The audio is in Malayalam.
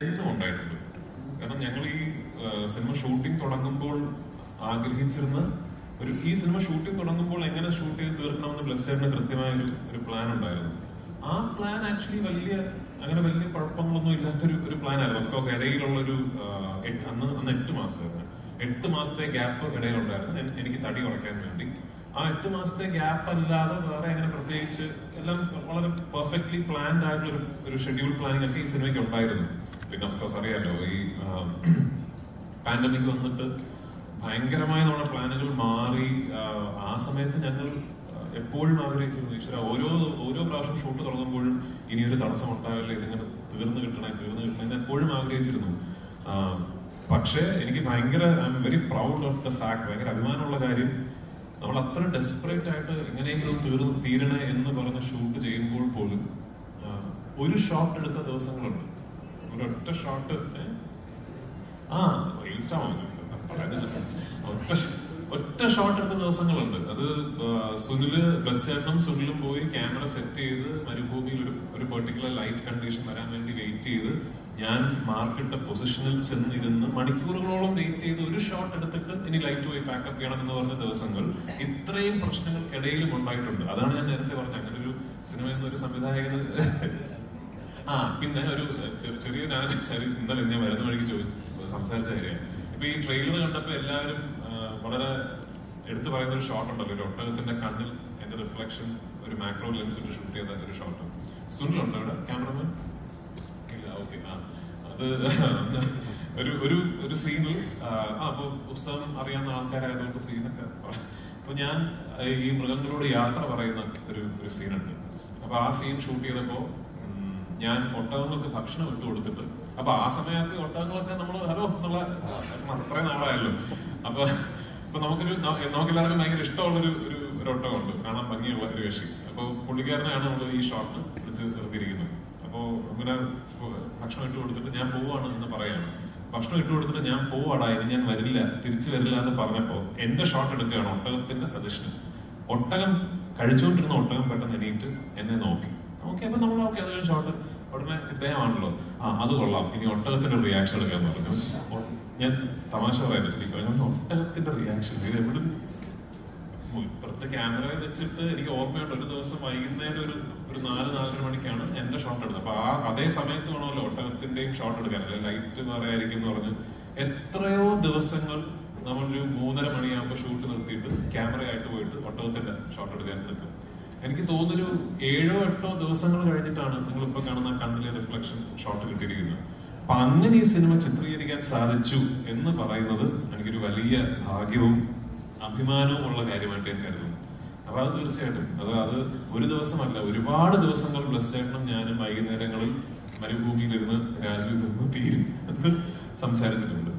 എന്നും ഉണ്ടായിട്ടുണ്ട് കാരണം ഞങ്ങൾ ഈ ആ, സിനിമ ഷൂട്ടിംഗ് തുടങ്ങുമ്പോൾ ആഗ്രഹിച്ചിരുന്ന ഒരു ഈ സിനിമ ഷൂട്ടിംഗ് തുടങ്ങുമ്പോൾ എങ്ങനെ ഷൂട്ട് ചെയ്ത് തീർക്കണമെന്ന് ബ്ലസ്സേറിന് കൃത്യമായ ഒരു ഒരു പ്ലാൻ ഉണ്ടായിരുന്നു ആ പ്ലാൻ ആക്ച്വലി വലിയ അങ്ങനെ വലിയ കുഴപ്പങ്ങളൊന്നും ഇല്ലാത്തൊരു ഒരു പ്ലാൻ ആയിരുന്നു ഓഫ്കോഴ്സ് ഇടയിലുള്ള ഒരു അന്ന് അന്ന് എട്ട് മാസമായിരുന്നു എട്ട് മാസത്തെ ഗ്യാപ്പ് ഇടയിലുണ്ടായിരുന്നു എൻ- എനിക്ക് തടി കുറയ്ക്കാൻ വേണ്ടി ആ എട്ട് മാസത്തെ ഗ്യാപ്പ് അല്ലാതെ വേറെ അങ്ങനെ പ്രത്യേകിച്ച് എല്ലാം വളരെ പെർഫെക്റ്റ്ലി പ്ലാൻഡ് ആയിട്ടുള്ള ഒരു ഒരു ഷെഡ്യൂൾ പ്ലാനിങ് ഒക്കെ ഈ സിനിമയ്ക്ക് ഉണ്ടായിരുന്നു പിന്നെ ഓഫ്കോഴ്സ് അറിയാലോ ഈ പാൻഡമിക് വന്നിട്ട് ഭയങ്കരമായി നമ്മുടെ പ്ലാനുകൾ മാറി ആ, ആ സമയത്ത് ഞങ്ങൾ ആ, എപ്പോഴും ആഗ്രഹിച്ചിരുന്നു ഈശ്വര ഓരോ ഓരോ പ്രാവശ്യം ഷൂട്ട് തുടങ്ങുമ്പോഴും ഇനിയൊരു തടസ്സം ഉണ്ടാവില്ല ഇതിങ്ങനെ തീർന്നു കിട്ടണേ തീർന്നു കിട്ടണേ എന്ന് എപ്പോഴും ആഗ്രഹിച്ചിരുന്നു ആ, പക്ഷേ എനിക്ക് ഭയങ്കര I am very proud of the fact ഭയങ്കര അഭിമാനമുള്ള കാര്യം നമ്മൾ അത്ര ഡെസ്പറേറ്റ് ആയിട്ട് എങ്ങനെയെങ്കിലും തീർന്ന് തീരണേ എന്ന് പറഞ്ഞ് ഷൂട്ട് ചെയ്യുമ്പോൾ പോലും ആ, ഒരു ഷോട്ട് എടുത്ത ദിവസങ്ങളുണ്ട് ഒരൊറ്റ ഷോട്ട് ആ റീൽസ് ഒറ്റ ഒറ്റ ഷോട്ട് എടുത്ത ദിവസങ്ങളുണ്ട് അത് ആ, സുനില് ബസ് ചേട്ടനും സുനിലും പോയി ക്യാമറ സെറ്റ് ചെയ്ത് മരുഭൂമിയിൽ ഒരു ഒരു പെർട്ടിക്കുലർ ലൈറ്റ് കണ്ടീഷൻ വരാൻ വേണ്ടി വെയിറ്റ് ചെയ്ത് ഞാൻ മാർക്കിട്ട പൊസിഷനിൽ ചെന്നിരുന്ന് മണിക്കൂറുകളോളം വെയിറ്റ് ചെയ്ത് ഒരു ഷോട്ട് എടുത്തിട്ട് ഇനി ലൈറ്റ് പോയി പാക്കപ്പ് ചെയ്യണം എന്ന് പറഞ്ഞ ദിവസങ്ങൾ ഇത്രയും പ്രശ്നങ്ങൾക്കിടയിലും ഉണ്ടായിട്ടുണ്ട് അതാണ് ഞാൻ നേരത്തെ പറഞ്ഞത് അങ്ങനെ ഒരു സിനിമയിൽ നിന്ന് ഒരു സംവിധായകന് ആ പിന്നെ ഒരു ചെറിയ ചെറിയ ഞാൻ ഒരു ഇന്നലെ ഞാൻ വരുന്ന വഴിക്ക് ചോദിച്ചു സംസാരിച്ച കാര്യം ഇപ്പൊ ഈ ട്രെയിലർ കണ്ടപ്പോ എല്ലാവരും ആ, വളരെ എടുത്തു പറയുന്ന ഒരു ഷോട്ട് ഉണ്ടല്ലോ ഒരു ഒട്ടകത്തിന്റെ കണ്ണിൽ എന്റെ റിഫ്ലക്ഷൻ ഒരു മാക്രോ ലെൻസിൽ ഷൂട്ട് ചെയ്ത ഒരു ഷോട്ട് സുനിലുണ്ടോ ഇവിടെ ക്യാമറമാൻ ഇല്ല ഓക്കെ ആ അത് ഒരു ഒരു ഒരു സീനിൽ ആ അപ്പൊ പുസ്തകം അറിയാവുന്ന ആൾക്കാരായതുകൊണ്ട് സീനൊക്കെ അപ്പൊ ഞാൻ ഈ മൃഗങ്ങളോട് യാത്ര പറയുന്ന ഒരു ഒരു സീനുണ്ട് അപ്പൊ ആ സീൻ ഷൂട്ട് ചെയ്തപ്പോ ഉം, ഞാൻ ഒട്ടകങ്ങൾക്ക് ഭക്ഷണം ഇട്ട് കൊടുത്തിട്ട് അപ്പൊ ആ സമയത്ത് ഒട്ടകങ്ങളൊക്കെ നമ്മൾ ഹലോ എന്നുള്ള അത്രയും നാളായല്ലോ അപ്പൊ ഇപ്പൊ നമുക്കൊരു ന- നമുക്ക് എല്ലാവർക്കും ഭയങ്കര ഇഷ്ടമുള്ളൊരു ഒരു ഒരു ഒട്ടകമുണ്ട് കാണാൻ ഭംഗിയുള്ള ഒരു കക്ഷി അപ്പൊ പുള്ളിക്കാരനെയാണ് നമ്മൾ ഈ ഷോട്ടിന് വിളിച്ച് നിർത്തിയിരിക്കുന്നത് അപ്പോ ഇങ്ങനെ ഫ- ഭക്ഷണം ഇട്ട് കൊടുത്തിട്ട് ഞാൻ പോവാണ് എന്ന് പറയാണ് ഭക്ഷണം ഇട്ട് കൊടുത്തിട്ട് ഞാൻ പോവാടാ ഇനി ഞാൻ വരില്ല തിരിച്ചു വരില്ല എന്ന് പറഞ്ഞപ്പോ എന്റെ ഷോട്ട് എടുക്കുകയാണ് ഒട്ടകത്തിന്റെ സജഷൻ ഒട്ടകം കഴിച്ചുകൊണ്ടിരുന്ന ഒട്ടകം പെട്ടെന്ന് എണീറ്റ് എന്നെ നോക്കി ഓക്കെ അപ്പൊ നമ്മൾ ഓക്കെ അത് ഷോട്ട് ഉടനെ ഇദ്ദേഹമാണല്ലോ ആ അത് കൊള്ളാം ഇനി ഒട്ടകത്തിന്റെ റിയാക്ഷൻ എടുക്കാന്ന് പറഞ്ഞു ഒ- ഞാൻ തമാശ പറയാൻ ശരിക്കും ഒട്ടകത്തിന്റെ റിയാക്ഷൻ ഇത് എവിടെ ഇപ്പുറത്തെ ക്യാമറയിൽ വെച്ചിട്ട് എനിക്ക് ഓർമ്മയുണ്ട് ഒരു ദിവസം വൈകുന്നേരം ഒരു ഒരു നാല് നാലര മണിക്കാണ് എന്റെ ഷോട്ട് എടുത്തത് അപ്പൊ ആ അതേ സമയത്ത് വേണമല്ലോ ഒട്ടകത്തിന്റെയും ഷോട്ട് എടുക്കാൻ അല്ലെ ലൈറ്റ് പറയായിരിക്കും എന്ന് പറഞ്ഞ് എത്രയോ ദിവസങ്ങൾ നമ്മളൊരു മൂന്നര മണിയാകുമ്പോൾ ഷൂട്ട് നിർത്തിയിട്ട് ക്യാമറയായിട്ട് പോയിട്ട് ഒട്ടകത്തിന്റെ ഷോട്ട് എടുക്കാൻ നിൽക്കും എനിക്ക് തോന്നുന്നൊരു ഏഴോ എട്ടോ ദിവസങ്ങൾ കഴിഞ്ഞിട്ടാണ് നിങ്ങൾ ഇപ്പൊ കാണുന്ന ആ കണ്ണിലെ റിഫ്ലക്ഷൻ ഷോട്ട് കിട്ടിയിരിക്കുന്നത് അപ്പൊ അങ്ങനെ ഈ സിനിമ ചിത്രീകരിക്കാൻ സാധിച്ചു എന്ന് പറയുന്നത് എനിക്കൊരു വലിയ ഭാഗ്യവും അഭിമാനവും ഉള്ള കാര്യമായിട്ട് ഞാൻ കരുതുന്നു അപ്പൊ അത് തീർച്ചയായിട്ടും അത് അത് ഒരു ദിവസമല്ല ഒരുപാട് ദിവസങ്ങൾ ബ്ലസ് ചേട്ടനും ഞാനും വൈകുന്നേരങ്ങളിൽ മരുഭൂമിയിലിരുന്ന് രാജു നിന്ന് തീരും എന്ന് സംസാരിച്ചിട്ടുണ്ട്